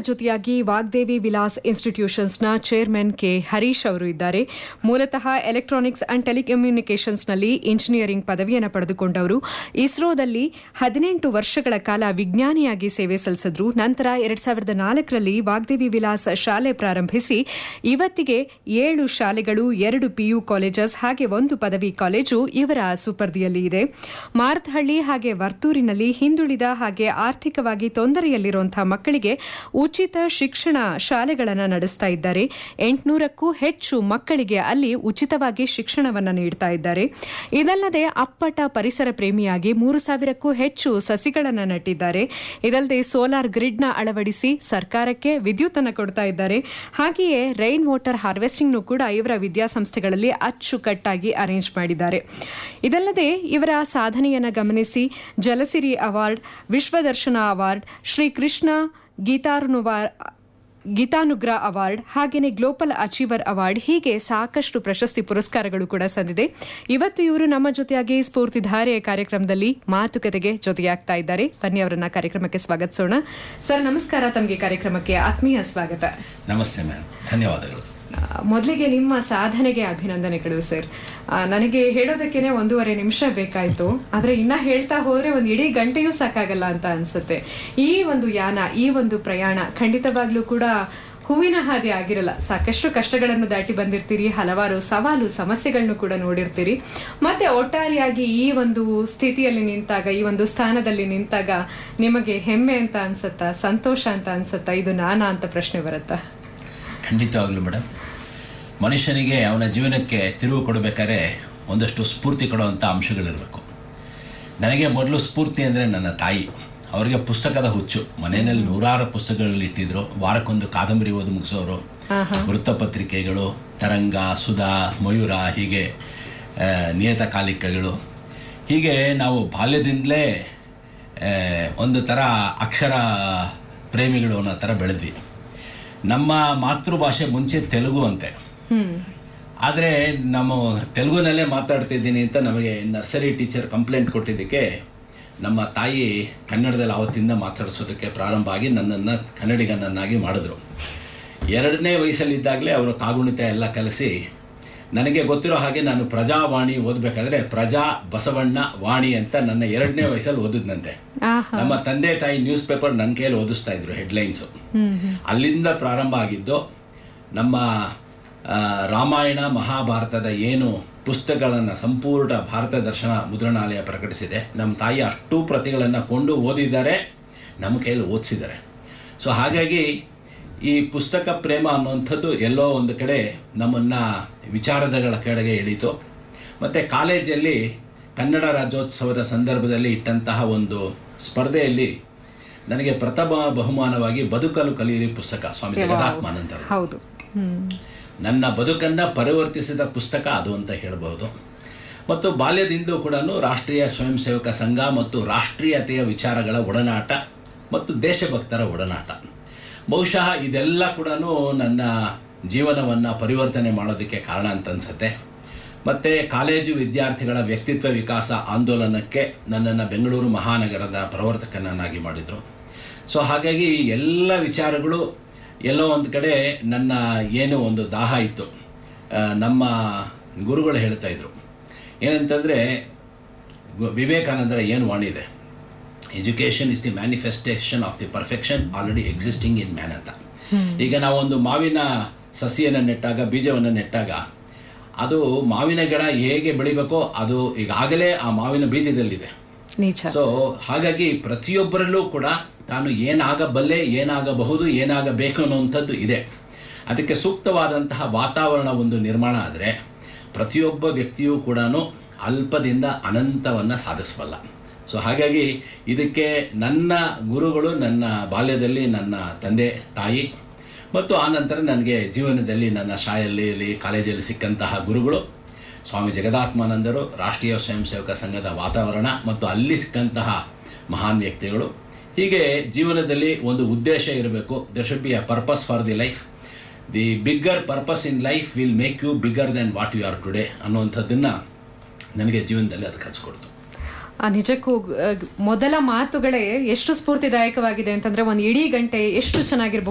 ಜೊತೆಯಾಗಿ ವಾಗ್ದೇವಿ ವಿಲಾಸ್ ಇನ್ಸ್ಟಿಟ್ಯೂಷನ್ಸ್ನ chairman K Harish ಅವರು ಇದ್ದಾರೆ ಮೂಲತಃ ಎಲೆಕ್ಟ್ರಾನಿಕ್ಸ್ ಅಂಡ್ ಟೆಲಿಕಮ್ಯುನಿಕೇಷನ್ಸ್ನಲ್ಲಿ ಇಂಜಿನಿಯರಿಂಗ್ ಪದವಿಯನ್ನು ಪಡೆದುಕೊಂಡವರು ಇಸ್ರೋದಲ್ಲಿ ಹದಿನೆಂಟು ವರ್ಷಗಳ ಕಾಲ ವಿಜ್ಞಾನಿಯಾಗಿ ಸೇವೆ ಸಲ್ಲಿಸಿದ್ರು ನಂತರ ಎರಡ್ ಸಾವಿರದ ನಾಲ್ಕರಲ್ಲಿ ವಾಗ್ದೇವಿ ವಿಲಾಸ್ ಶಾಲೆ ಪ್ರಾರಂಭಿಸಿ ಇವತ್ತಿಗೆ ಏಳು ಶಾಲೆಗಳು ಎರಡು ಪಿಯು ಕಾಲೇಜಸ್ ಹಾಗೆ ಒಂದು ಪದವಿ ಕಾಲೇಜು ಇವರ ಸುಪರ್ದಿಯಲ್ಲಿ ಇದೆ ಮಾರತಹಳ್ಳಿ ಹಾಗೆ ವರ್ತೂರಿನಲ್ಲಿ ಹಿಂದುಳಿದ ಹಾಗೆ ಆರ್ಥಿಕವಾಗಿ ತೊಂದರೆಯಲ್ಲಿರುವಂತಹ ಮಕ್ಕಳಿಗೆ ಉಚಿತ ಶಿಕ್ಷಣ ಶಾಲೆಗಳನ್ನು ನಡೆಸ್ತಾ ಇದ್ದಾರೆ ಎಂಟುನೂರಕ್ಕೂ ಹೆಚ್ಚು ಮಕ್ಕಳಿಗೆ ಅಲ್ಲಿ ಉಚಿತವಾಗಿ ಶಿಕ್ಷಣವನ್ನು ನೀಡ್ತಾ ಇದ್ದಾರೆ ಇದಲ್ಲದೆ ಅಪ್ಪಟ ಪರಿಸರ ಪ್ರೇಮಿಯಾಗಿ ಮೂರು ಸಾವಿರಕ್ಕೂ ಹೆಚ್ಚು ಸಸಿಗಳನ್ನು ನಟ್ಟಿದ್ದಾರೆ ಇದಲ್ಲದೆ ಸೋಲಾರ್ ಗ್ರಿಡ್ನ ಅಳವಡಿಸಿ ಸರ್ಕಾರಕ್ಕೆ ವಿದ್ಯುತ್ ಅನ್ನು ಕೊಡ್ತಾ ಇದ್ದಾರೆ ಹಾಗೆಯೇ ರೈನ್ ವಾಟರ್ ಹಾರ್ವೆಸ್ಟಿಂಗ್ನು ಕೂಡ ಇವರ ವಿದ್ಯಾಸಂಸ್ಥೆಗಳಲ್ಲಿ ಅಚ್ಚುಕಟ್ಟಾಗಿ ಅರೇಂಜ್ ಮಾಡಿದ್ದಾರೆ ಇದಲ್ಲದೆ ಇವರ ಸಾಧನೆಯನ್ನು ಗಮನಿಸಿ ಜಲಸಿರಿ ಅವಾರ್ಡ್ ವಿಶ್ವದರ್ಶನ ಅವಾರ್ಡ್ ಶ್ರೀ ಕೃಷ್ಣ ಗೀತಾರ್ನುವಾ ಗೀತಾನುಗ್ರಹ ಅವಾರ್ಡ್ ಹಾಗೆಯೇ ಗ್ಲೋಬಲ್ ಅಚೀವರ್ ಅವಾರ್ಡ್ ಹೀಗೆ ಸಾಕಷ್ಟು ಪ್ರಶಸ್ತಿ ಪುರಸ್ಕಾರಗಳು ಕೂಡ ಸಂದಿದೆ ಇವತ್ತು ಇವರು ನಮ್ಮ ಜೊತೆಯಾಗಿ ಸ್ಫೂರ್ತಿಧಾರೆ ಕಾರ್ಯಕ್ರಮದಲ್ಲಿ ಮಾತುಕತೆಗೆ ಜೊತೆಯಾಗ್ತಾ ಇದ್ದಾರೆ ಬನ್ನಿ ಅವರನ್ನ ಕಾರ್ಯಕ್ರಮಕ್ಕೆ ಸ್ವಾಗತಿಸೋಣ ಸರ್ ನಮಸ್ಕಾರ ತಮಗೆ ಕಾರ್ಯಕ್ರಮಕ್ಕೆ ಆತ್ಮೀಯ ಸ್ವಾಗತ ನಮಸ್ತೆ ಮ್ಯಾಮ್ ಧನ್ಯವಾದಗಳು ಆ, ಮೊದಲಿಗೆ ನಿಮ್ಮ ಸಾಧನೆಗೆ ಅಭಿನಂದನೆಗಳು ಸರ್ ಆ, ನನಗೆ ಹೇಳೋದಕ್ಕೇನೆ ಒಂದೂವರೆ ನಿಮಿಷ ಬೇಕಾಯ್ತು ಆದ್ರೆ ಇನ್ನ ಹೇಳ್ತಾ ಹೋದ್ರೆ ಒಂದು ಇಡೀ ಗಂಟೆಯೂ ಸಾಕಾಗಲ್ಲ ಅಂತ ಅನ್ಸುತ್ತೆ ಈ ಒಂದು ಯಾನ ಈ ಒಂದು ಪ್ರಯಾಣ ಖಂಡಿತವಾಗ್ಲೂ ಕೂಡ ಹೂವಿನ ಹಾದಿ ಆಗಿರಲ್ಲ ಸಾಕಷ್ಟು ಕಷ್ಟಗಳನ್ನು ದಾಟಿ ಬಂದಿರ್ತೀರಿ ಹಲವಾರು ಸವಾಲು ಸಮಸ್ಯೆಗಳನ್ನು ಕೂಡ ನೋಡಿರ್ತೀರಿ ಮತ್ತೆ ಒಟ್ಟಾರೆಯಾಗಿ ಈ ಒಂದು ಸ್ಥಿತಿಯಲ್ಲಿ ನಿಂತಾಗ ಈ ಒಂದು ಸ್ಥಾನದಲ್ಲಿ ನಿಂತಾಗ ನಿಮಗೆ ಹೆಮ್ಮೆ ಅಂತ ಅನ್ಸತ್ತಾ ಸಂತೋಷ ಅಂತ ಅನ್ಸತ್ತಾ ಇದು ನಾನಾ ಅಂತ ಪ್ರಶ್ನೆ ಬರುತ್ತಾ ಖಂಡಿತವಾಗ್ಲೂ ಮೇಡಮ್ ಮನುಷ್ಯನಿಗೆ ಅವನ ಜೀವನಕ್ಕೆ ತಿರುವು ಕೊಡಬೇಕಾದ್ರೆ ಒಂದಷ್ಟು ಸ್ಫೂರ್ತಿ ಕೊಡುವಂಥ ಅಂಶಗಳಿರಬೇಕು ನನಗೆ ಮೊದಲು ಸ್ಫೂರ್ತಿ ಅಂದರೆ ನನ್ನ ತಾಯಿ ಅವರಿಗೆ ಪುಸ್ತಕದ ಹುಚ್ಚು ಮನೆಯಲ್ಲಿ ನೂರಾರು ಪುಸ್ತಕಗಳು ಇಟ್ಟಿದ್ರು ವಾರಕ್ಕೊಂದು ಕಾದಂಬರಿ ಓದಿ ಮುಗಿಸೋರು ವೃತ್ತಪತ್ರಿಕೆಗಳು ತರಂಗ ಸುಧಾ ಮಯೂರ ಹೀಗೆ ಆ, ನಿಯತಕಾಲಿಕಗಳು ಹೀಗೆ ನಾವು ಬಾಲ್ಯದಿಂದಲೇ ಆ, ಒಂದು ಥರ ಅಕ್ಷರ ಪ್ರೇಮಿಗಳು ಅನ್ನೋ ಥರ ಬೆಳೆದ್ವಿ ನಮ್ಮ ಮಾತೃಭಾಷೆ ಮುಂಚೆ ತೆಲುಗು ಅಂತೆ ಹ್ಮ್ ಆದರೆ ನಮ್ಮ ತೆಲುಗುನಲ್ಲೇ ಮಾತಾಡ್ತಿದ್ದೀನಿ ಅಂತ ನಮಗೆ ನರ್ಸರಿ ಟೀಚರ್ ಕಂಪ್ಲೇಂಟ್ ಕೊಟ್ಟಿದ್ದಕ್ಕೆ ನಮ್ಮ ತಾಯಿ ಕನ್ನಡದಲ್ಲಿ ಆವತ್ತಿಂದ ಮಾತಾಡಿಸೋದಕ್ಕೆ ಪ್ರಾರಂಭ ಆಗಿ ನನ್ನನ್ನು ಕನ್ನಡಿಗನನ್ನಾಗಿ ಮಾಡಿದ್ರು ಎರಡನೇ ವಯಸ್ಸಲ್ಲಿದ್ದಾಗಲೇ ಅವರು ಕಾಗುಣಿತ ಎಲ್ಲ ಕಲಿಸಿ ನನಗೆ ಗೊತ್ತಿರೋ ಹಾಗೆ ನಾನು ಪ್ರಜಾವಾಣಿ ಓದಬೇಕಾದ್ರೆ ಪ್ರಜಾ ಬಸವಣ್ಣ ವಾಣಿ ಅಂತ ನನ್ನ ಎರಡನೇ ವಯಸ್ಸಲ್ಲಿ ಓದಿದ್ನಂತೆ ಆಹಾ ನಮ್ಮ ತಂದೆ ತಾಯಿ ನ್ಯೂಸ್ ಪೇಪರ್ ನನ್ನ ಕೈಯಲ್ಲಿ ಓದಿಸ್ತಾ ಇದ್ರು ಹೆಡ್ಲೈನ್ಸು ಹ್ಮ್ ಅಲ್ಲಿಂದ ಪ್ರಾರಂಭ ಆಗಿದ್ದು ನಮ್ಮ ಆ, ರಾಮಾಯಣ ಮಹಾಭಾರತದ ಏನು ಪುಸ್ತಕಗಳನ್ನು ಸಂಪೂರ್ಣ ಭಾರತ ದರ್ಶನ ಮುದ್ರಣಾಲಯ ಪ್ರಕಟಿಸಿದೆ ನಮ್ಮ ತಾಯಿ ಅಷ್ಟೂ ಪ್ರತಿಗಳನ್ನು ಕೊಂಡು ಓದಿದ್ದಾರೆ ನಮ್ಮ ಕೈಯಲ್ಲಿ ಓದಿಸಿದ್ದಾರೆ ಸೊ ಹಾಗಾಗಿ ಈ ಪುಸ್ತಕ ಪ್ರೇಮ ಅನ್ನುವಂಥದ್ದು ಎಲ್ಲೋ ಒಂದು ಕಡೆ ನಮ್ಮನ್ನು ವಿಚಾರದಗಳ ಕಡೆಗೆ ಎಳೀತು ಮತ್ತು ಕಾಲೇಜಲ್ಲಿ ಕನ್ನಡ ರಾಜ್ಯೋತ್ಸವದ ಸಂದರ್ಭದಲ್ಲಿ ಇಟ್ಟಂತಹ ಒಂದು ಸ್ಪರ್ಧೆಯಲ್ಲಿ ನನಗೆ ಪ್ರಥಮ ಬಹುಮಾನವಾಗಿ ಬದುಕಲು ಕಲಿಯಿರಿ ಪುಸ್ತಕ ಸ್ವಾಮಿ ಜಗದಾತ್ಮಾನಂದ ಅವರು. ಹೌದು ಹ್ಮ್ ನನ್ನ ಬದುಕನ್ನು ಪರಿವರ್ತಿಸಿದ ಪುಸ್ತಕ ಅದು ಅಂತ ಹೇಳಬಹುದು ಮತ್ತು ಬಾಲ್ಯದಿಂದ ಕೂಡ ರಾಷ್ಟ್ರೀಯ ಸ್ವಯಂ ಸೇವಕ ಸಂಘ ಮತ್ತು ರಾಷ್ಟ್ರೀಯತೆಯ ವಿಚಾರಗಳ ಒಡನಾಟ ಮತ್ತು ದೇಶಭಕ್ತರ ಒಡನಾಟ ಬಹುಶಃ ಇದೆಲ್ಲ ಕೂಡ ನನ್ನ ಜೀವನವನ್ನು ಪರಿವರ್ತನೆ ಮಾಡೋದಕ್ಕೆ ಕಾರಣ ಅಂತ ಅನ್ಸುತ್ತೆ ಮತ್ತು ಕಾಲೇಜು ವಿದ್ಯಾರ್ಥಿಗಳ ವ್ಯಕ್ತಿತ್ವ ವಿಕಾಸ ಆಂದೋಲನಕ್ಕೆ ನನ್ನನ್ನು ಬೆಂಗಳೂರು ಮಹಾನಗರದ ಪ್ರವರ್ತಕನನ್ನಾಗಿ ಮಾಡಿದರು ಸೊ ಹಾಗಾಗಿ ಈ ಎಲ್ಲ ವಿಚಾರಗಳು ಎಲ್ಲೋ ಒಂದು ಕಡೆ ನನ್ನ ಏನು ಒಂದು ದಾಹ ಇತ್ತು ಆ, ನಮ್ಮ ಗುರುಗಳು ಹೇಳ್ತಾ ಇದ್ರು ಏನಂತಂದರೆ ವಿವೇಕಾನಂದರ ಏನು ವಾಣಿ ಇದೆ education is the manifestation of the perfection already existing in man ಅಂತ ಈಗ ನಾವೊಂದು ಮಾವಿನ ಸಸಿಯನ್ನು ನೆಟ್ಟಾಗ ಬೀಜವನ್ನು ನೆಟ್ಟಾಗ ಅದು ಮಾವಿನ ಗಿಡ ಹೇಗೆ ಬೆಳಿಬೇಕೋ ಅದು ಈಗಾಗಲೇ ಆ ಮಾವಿನ ಬೀಜದಲ್ಲಿದೆ ನಿಜ ಸೊ ಹಾಗಾಗಿ ಪ್ರತಿಯೊಬ್ಬರಲ್ಲೂ ಕೂಡ ತಾನು ಏನಾಗಬಲ್ಲೆ ಏನಾಗಬಹುದು ಏನಾಗಬೇಕು ಅನ್ನುವಂಥದ್ದು ಇದೆ ಅದಕ್ಕೆ ಸೂಕ್ತವಾದಂತಹ ವಾತಾವರಣ ಒಂದು ನಿರ್ಮಾಣ ಆದರೆ ಪ್ರತಿಯೊಬ್ಬ ವ್ಯಕ್ತಿಯೂ ಕೂಡ ಅಲ್ಪದಿಂದ ಅನಂತವನ್ನು ಸಾಧಿಸಬಲ್ಲ ಸೊ ಹಾಗಾಗಿ ಇದಕ್ಕೆ ನನ್ನ ಗುರುಗಳು ನನ್ನ ಬಾಲ್ಯದಲ್ಲಿ ನನ್ನ ತಂದೆ ತಾಯಿ ಮತ್ತು ಆನಂತರ ನನಗೆ ಜೀವನದಲ್ಲಿ ನನ್ನ ಶಾಲೆಯಲ್ಲಿ ಕಾಲೇಜಲ್ಲಿ ಸಿಕ್ಕಂತಹ ಗುರುಗಳು ಸ್ವಾಮಿ ಜಗದಾತ್ಮಾನಂದರು ರಾಷ್ಟ್ರೀಯ ಸ್ವಯಂ ಸೇವಕ ಸಂಘದ ವಾತಾವರಣ ಮತ್ತು ಅಲ್ಲಿ ಸಿಕ್ಕಂತಹ ಮಹಾನ್ ವ್ಯಕ್ತಿಗಳು ಹೀಗೆ ಜೀವನದಲ್ಲಿ ಒಂದು ಉದ್ದೇಶ ಇರಬೇಕು there should be a purpose for the life the bigger purpose in life will make you bigger then what you are today ಅನ್ನುವಂಥದ್ದನ್ನು ನನಗೆ ಜೀವನದಲ್ಲಿ ಅದು ಕಲಿಸ್ಕೊಡ್ತು ಆ ನಿಜಕ್ಕೂ ಆ, ಮೊದಲ ಮಾತುಗಳೇ ಎಷ್ಟು ಸ್ಫೂರ್ತಿದಾಯಕವಾಗಿದೆ ಅಂತಂದ್ರೆ ಒಂದು ಇಡೀ ಗಂಟೆ ಎಷ್ಟು ಚೆನ್ನಾಗಿರ್ಬೋದು